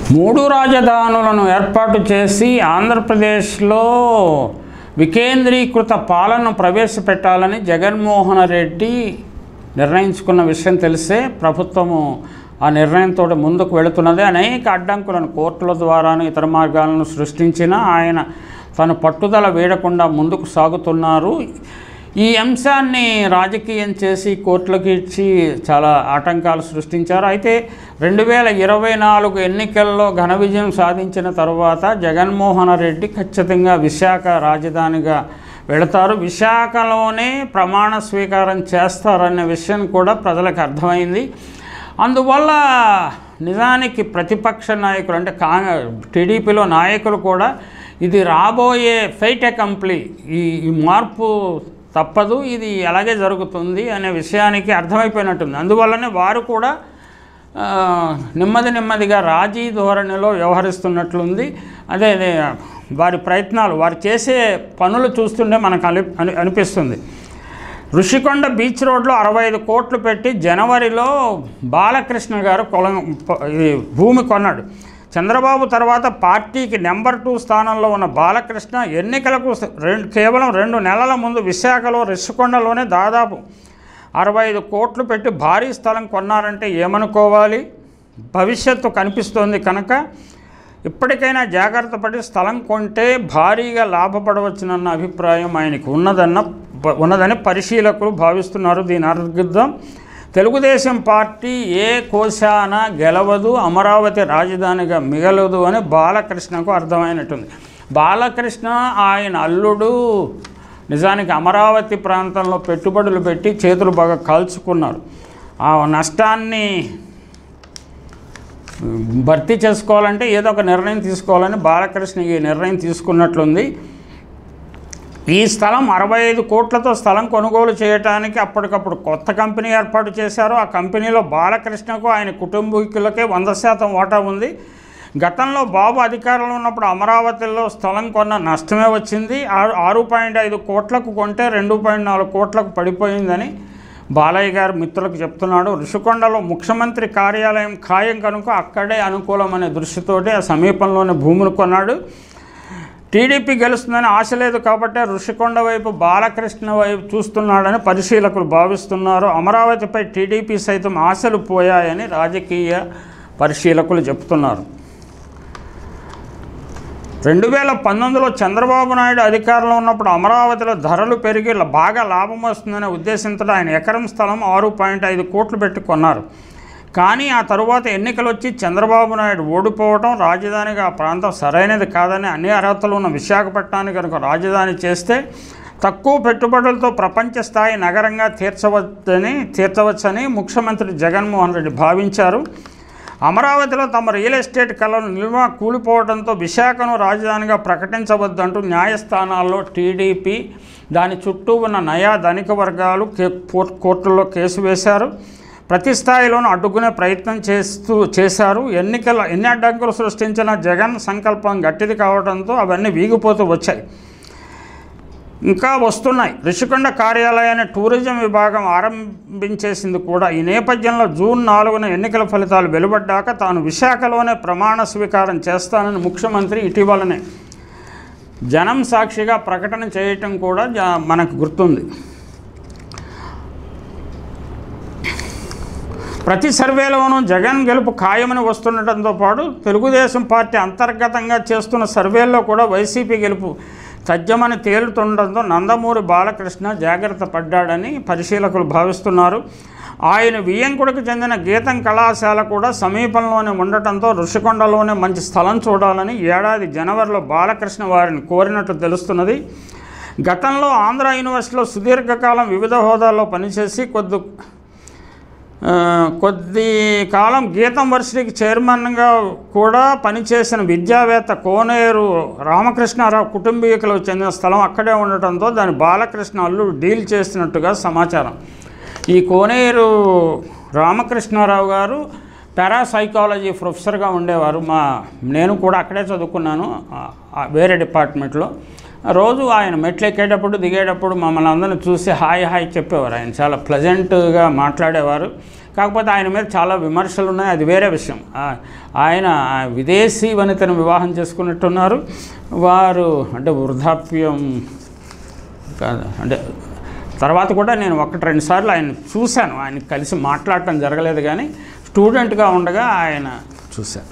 మూడు రాజధానులను ఏర్పాటు చేసి ఆంధ్రప్రదేశ్లో వికేంద్రీకృత పాలన ప్రవేశపెట్టాలని జగన్మోహన్ రెడ్డి నిర్ణయించుకున్న విషయం తెలిసే ప్రభుత్వము ఆ నిర్ణయంతో ముందుకు వెళుతున్నది అనేక అడ్డంకులను కోర్టుల ద్వారాను ఇతర మార్గాలను సృష్టించిన ఆయన తన పట్టుదల వీడకుండా ముందుకు సాగుతున్నారు ఈ అంశాన్ని రాజకీయం చేసి కోర్టులకు ఇచ్చి చాలా ఆటంకాలు సృష్టించారు అయితే రెండు వేల ఇరవై నాలుగు ఎన్నికల్లో ఘన విజయం సాధించిన తరువాత జగన్మోహన్ రెడ్డి ఖచ్చితంగా విశాఖ రాజధానిగా వెళతారు విశాఖలోనే ప్రమాణ స్వీకారం చేస్తారనే విషయం కూడా ప్రజలకు అర్థమైంది అందువల్ల నిజానికి ప్రతిపక్ష నాయకులు అంటే కాంగ్రె టీడీపీలో నాయకులు కూడా ఇది రాబోయే ఫైట్ కంప్లీ ఈ ఈ మార్పు తప్పదు ఇది అలాగే జరుగుతుంది అనే విషయానికి అర్థమైపోయినట్టుంది అందువల్లనే వారు కూడా ఆ, నెమ్మది నెమ్మదిగా రాజీ ధోరణిలో వ్యవహరిస్తున్నట్లుంది అదే అదే వారి ప్రయత్నాలు వారు చేసే పనులు చూస్తుంటే మనకు అని అని- అనిపిస్తుంది ఋషికొండ బీచ్ రోడ్లో అరవై ఐదు కోట్లు పెట్టి జనవరిలో బాలకృష్ణ గారు కొలం ప- ఈ భూమి కొన్నాడు చంద్రబాబు తర్వాత పార్టీకి నెంబర్ టూ స్థానంలో ఉన్న బాలకృష్ణ ఎన్నికలకు స- రెండు కేవలం రెండు నెలల ముందు విశాఖలో ఋషికొండలోనే దాదాపు అరవై ఐదు కోట్లు పెట్టి భారీ స్థలం కొన్నారంటే ఏమనుకోవాలి భవిష్యత్తు కనిపిస్తోంది కనుక ఇప్పటికైనా జాగ్రత్త పడి స్థలం కొంటే భారీగా లాభపడవచ్చునన్న అభిప్రాయం ఆయనకు ఉన్నదన్న ఉన్నదని పరిశీలకులు భావిస్తున్నారు దీని అర్థం తెలుగుదేశం పార్టీ ఏ కోశాన గెలవదు అమరావతి రాజధానిగా మిగలదు అని బాలకృష్ణకు అర్థమైనట్టుంది బాలకృష్ణ ఆయన అల్లుడు నిజానికి అమరావతి ప్రాంతంలో పెట్టుబడులు పెట్టి చేతులు బాగా కాల్చుకున్నారు ఆ నష్టాన్ని భర్తీ చేసుకోవాలంటే ఏదో ఒక నిర్ణయం తీసుకోవాలని బాలకృష్ణ ఈ నిర్ణయం తీసుకున్నట్లుంది ఈ స్థలం అరవై ఐదు కోట్లతో స్థలం కొనుగోలు చేయడానికి అప్పటికప్పుడు కొత్త కంపెనీ ఏర్పాటు చేశారు ఆ కంపెనీలో బాలకృష్ణకు ఆయన కుటుంబీకులకే వంద శాతం వాటా ఉంది గతంలో బాబు అధికారంలో ఉన్నప్పుడు అమరావతిలో స్థలం కొన్న నష్టమే వచ్చింది ఆరు ఆరు పాయింట్ ఐదు కోట్లకు కొంటే రెండు పాయింట్ నాలుగు కోట్లకు పడిపోయిందని బాలయ్య గారు మిత్రులకు చెప్తున్నాడు ఋషికొండలో ముఖ్యమంత్రి కార్యాలయం ఖాయం కనుక అక్కడే అనుకూలం అనే దృష్టితోటి ఆ సమీపంలోనే భూములు కొన్నాడు టీడీపీ గెలుస్తుందని ఆశ లేదు కాబట్టి ఋషికొండ వైపు బాలకృష్ణ వైపు చూస్తున్నాడని పరిశీలకులు భావిస్తున్నారు అమరావతిపై టీడీపీ సైతం ఆశలు పోయాయని రాజకీయ పరిశీలకులు చెప్తున్నారు రెండు వేల పంతొమ్మిదిలో చంద్రబాబు నాయుడు అధికారంలో ఉన్నప్పుడు అమరావతిలో ధరలు పెరిగి ల- బాగా లాభం వస్తుందనే ఉద్దేశంతో ఆయన ఎకరం స్థలం ఆరు పాయింట్ ఐదు కోట్లు పెట్టి కొన్నారు కానీ ఆ తరువాత ఎన్నికలు వచ్చి చంద్రబాబు నాయుడు ఓడిపోవడం రాజధానిగా ఆ ప్రాంతం సరైనది కాదని అన్ని అర్హతలు ఉన్న విశాఖపట్నాన్ని కనుక రాజధాని చేస్తే తక్కువ పెట్టుబడులతో ప్రపంచ స్థాయి నగరంగా తీర్చవచ్చని తీర్చవచ్చని ముఖ్యమంత్రి జగన్మోహన్ రెడ్డి భావించారు అమరావతిలో తమ రియల్ ఎస్టేట్ కళను నిల్వ కూలిపోవడంతో విశాఖను రాజధానిగా ప్రకటించవద్దంటూ న్యాయస్థానాల్లో టీడీపీ దాని చుట్టూ ఉన్న నయా ధనిక వర్గాలు కే- కోర్- కోర్టుల్లో కేసు వేశారు ప్రతి స్థాయిలోనూ అడ్డుకునే ప్రయత్నం చేస్తూ చేశారు ఎన్నికల ఎన్ని అడ్డంకులు సృష్టించిన జగన్ సంకల్పం గట్టిది కావడంతో అవన్నీ వీగిపోతూ వచ్చాయి ఇంకా వస్తున్నాయి ఋషికొండ కార్యాలయాన్ని టూరిజం విభాగం ఆరంభించేసింది కూడా ఈ నేపథ్యంలో జూన్ నాలుగున ఎన్నికల ఫలితాలు వెలువడ్డాక తాను విశాఖలోనే ప్రమాణ స్వీకారం చేస్తానని ముఖ్యమంత్రి ఇటీవలనే జనం సాక్షిగా ప్రకటన చేయటం కూడా జ- మనకు గుర్తుంది ప్రతి సర్వేలోనూ జగన్ గెలుపు ఖాయమని వస్తుండటంతో పాటు తెలుగుదేశం పార్టీ అంతర్గతంగా చేస్తున్న సర్వేల్లో కూడా వైసీపీ గెలుపు తథ్యమని తేలుతుండటంతో నందమూరి బాలకృష్ణ జాగ్రత్త పడ్డాడని పరిశీలకులు భావిస్తున్నారు ఆయన వియ్యంకుడికి చెందిన గీతం కళాశాల కూడా సమీపంలోనే ఉండటంతో ఋషికొండలోనే మంచి స్థలం చూడాలని ఏడాది జనవరిలో బాలకృష్ణ వారిని కోరినట్లు తెలుస్తున్నది గతంలో ఆంధ్ర యూనివర్సిటీలో సుదీర్ఘకాలం వివిధ హోదాల్లో పనిచేసి కొద్ది ఆ, కొద్ది కాలం గీతం వర్సిటీకి చైర్మన్గా కూడా పనిచేసిన విద్యావేత్త కోనేరు రామకృష్ణారావు కుటుంబీకులకు చెందిన స్థలం అక్కడే ఉండటంతో దాని బాలకృష్ణ అల్లుడు డీల్ చేసినట్టుగా సమాచారం ఈ కోనేరు రామకృష్ణారావు గారు పారాసైకాలజీ ప్రొఫెసర్గా ఉండేవారు మా నేను కూడా అక్కడే చదువుకున్నాను ఆ, ఆ, వేరే డిపార్ట్మెంట్లో రోజు ఆయన మెట్లు ఎక్కేటప్పుడు దిగేటప్పుడు మమ్మల్ని అందరిని చూసి హాయ్ హాయ్ చెప్పేవారు ఆయన చాలా ప్లజెంట్గా మాట్లాడేవారు కాకపోతే ఆయన మీద చాలా విమర్శలు ఉన్నాయి అది వేరే విషయం ఆ- ఆయన విదేశీ వనితను వివాహం చేసుకున్నట్టున్నారు వారు అంటే వృద్ధాప్యం కాదు అంటే తర్వాత కూడా నేను ఒకటి రెండు సార్లు ఆయన చూశాను ఆయన కలిసి మాట్లాడటం జరగలేదు కానీ స్టూడెంట్గా ఉండగా ఆయన చూశాను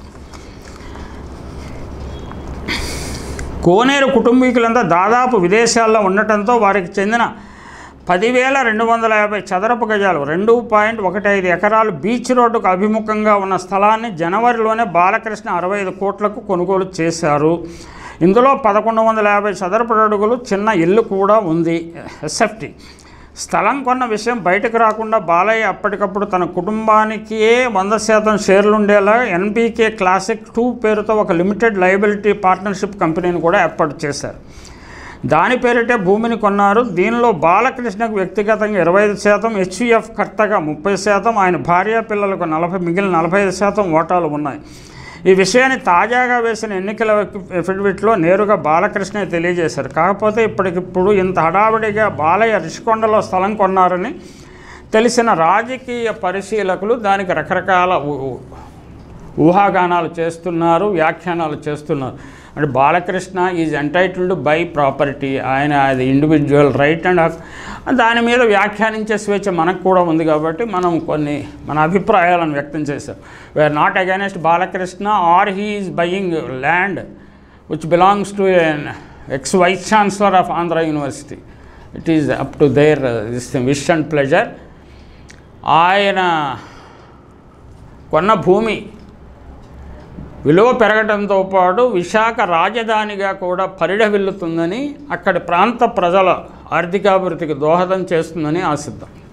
కోనేరు కుటుంబీకులంతా దాదాపు విదేశాల్లో ఉండటంతో వారికి చెందిన పదివేల రెండు వందల యాభై చదరపు గజాలు రెండు పాయింట్ ఒకటి ఐదు ఎకరాలు బీచ్ రోడ్డుకు అభిముఖంగా ఉన్న స్థలాన్ని జనవరిలోనే బాలకృష్ణ అరవై ఐదు కోట్లకు కొనుగోలు చేశారు ఇందులో పదకొండు వందల యాభై చదరపు అడుగులు చిన్న ఇల్లు కూడా ఉంది ఎస్ఎఫ్టీ స్థలం కొన్న విషయం బయటకు రాకుండా బాలయ్య అప్పటికప్పుడు తన కుటుంబానికే వంద శాతం షేర్లు ఉండేలా ఎన్బీకే క్లాసిక్ టూ పేరుతో ఒక లిమిటెడ్ లయబిలిటీ పార్ట్నర్షిప్ కంపెనీని కూడా ఏర్పాటు చేశారు దాని పేరిటే భూమిని కొన్నారు దీనిలో బాలకృష్ణకు వ్యక్తిగతంగా ఇరవై ఐదు శాతం హెచ్యుఎఫ్ కర్తగా ముప్పై శాతం ఆయన భార్య పిల్లలకు నలభై మిగిలిన నలభై ఐదు శాతం ఓటాలు ఉన్నాయి ఈ విషయాన్ని తాజాగా వేసిన ఎన్నికల ఎఫిడవిట్లో నేరుగా బాలకృష్ణ తెలియజేశారు కాకపోతే ఇప్పటికిప్పుడు ఇంత హడావిడిగా బాలయ్య రిషికొండలో స్థలం కొన్నారని తెలిసిన రాజకీయ పరిశీలకులు దానికి రకరకాల ఊ- ఊ- ఊహాగానాలు చేస్తున్నారు వ్యాఖ్యానాలు చేస్తున్నారు అంటే Balakrishna is entitled by property ఆయన అది ఇండివిజువల్ రైట్ అండ్ దాని మీద వ్యాఖ్యానించే స్వేచ్ఛ మనకు కూడా ఉంది కాబట్టి మనం కొన్ని మన అభిప్రాయాలను వ్యక్తం చేశాం we are not against Balakrishna or he is buying land which belongs to ex vice chancellor of Andhra University it is up to their this wish and pleasure ఆయన కొన్న భూమి విలువ పెరగడంతో పాటు విశాఖ రాజధానిగా కూడా పరిడవిల్లుతుందని అక్కడి ప్రాంత ప్రజల ఆర్థికాభివృద్ధికి దోహదం చేస్తుందని ఆశిద్దాం